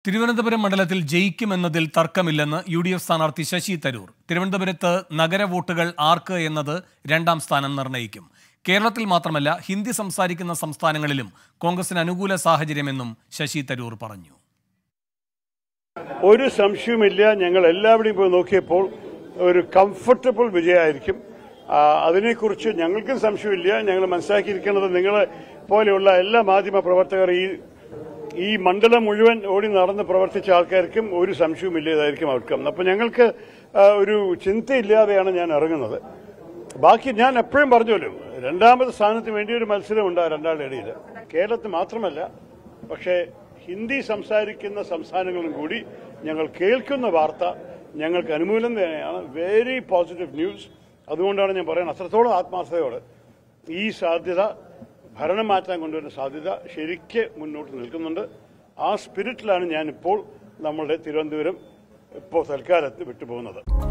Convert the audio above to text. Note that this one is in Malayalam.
തിരുവനന്തപുരം മണ്ഡലത്തിൽ ജയിക്കുമെന്നതിൽ തർക്കമില്ലെന്ന് യു ഡി എഫ് സ്ഥാനാർത്ഥി ശശി തരൂർ തിരുവനന്തപുരത്ത് നഗര വോട്ടുകൾ ആർക്ക് എന്നത് രണ്ടാം സ്ഥാനം നിർണ്ണയിക്കും കേരളത്തിൽ മാത്രമല്ല ഹിന്ദി സംസാരിക്കുന്ന സംസ്ഥാനങ്ങളിലും കോൺഗ്രസിന് അനുകൂല സാഹചര്യമെന്നും ശശി തരൂർ പറഞ്ഞു ഒരു സംശയവുമില്ല ഞങ്ങൾ എല്ലാവരുടെയും പോയി നോക്കിയപ്പോൾ ഒരു കംഫർട്ടബിൾ വിജയമായിരിക്കും ആ, അതിനെക്കുറിച്ച് ഞങ്ങൾക്കും സംശയമില്ല ഞങ്ങൾ മനസ്സിലാക്കിയിരിക്കുന്നത് നിങ്ങളെ പോലെയുള്ള എല്ലാ മാധ്യമ പ്രവർത്തകർ ഈ ഈ മണ്ഡലം മുഴുവൻ ഓടി നടന്ന് പ്രവർത്തിച്ച ആൾക്കാർക്കും ഒരു സംശയവുമില്ല ഇതായിരിക്കും ഔട്ട്കം അപ്പൊ ഞങ്ങൾക്ക് ആ, ഒരു ചിന്തയില്ലാതെയാണ് ഞാൻ ഇറങ്ങുന്നത് ബാക്കി ഞാൻ എപ്പോഴും പറഞ്ഞല്ലോ രണ്ടാമത് സ്ഥാനത്ത് വേണ്ടി ഒരു മത്സരം ഉണ്ട് ആ രണ്ടാളുടെ ഇടയിൽ കേരളത്തിൽ മാത്രമല്ല പക്ഷേ ഹിന്ദി സംസാരിക്കുന്ന സംസ്ഥാനങ്ങളും കൂടി ഞങ്ങൾ കേൾക്കുന്ന വാർത്ത ഞങ്ങൾക്ക് അനുകൂലം തന്നെയാണ് വെരി പോസിറ്റീവ് ന്യൂസ് അതുകൊണ്ടാണ് ഞാൻ പറയുന്നത് അത്രത്തോളം ആത്മാർത്ഥതയോടെ ഈ സാധ്യത ഭരണം മാറ്റാൻ കൊണ്ടുവരുന്ന സാധ്യത ശരിക്ക് മുന്നോട്ട് നിൽക്കുന്നുണ്ട് ആ സ്പിരിറ്റിലാണ് ഞാനിപ്പോൾ നമ്മളുടെ തിരുവനന്തപുരം ഇപ്പോൾ തൽക്കാലത്ത് വിട്ടുപോകുന്നത്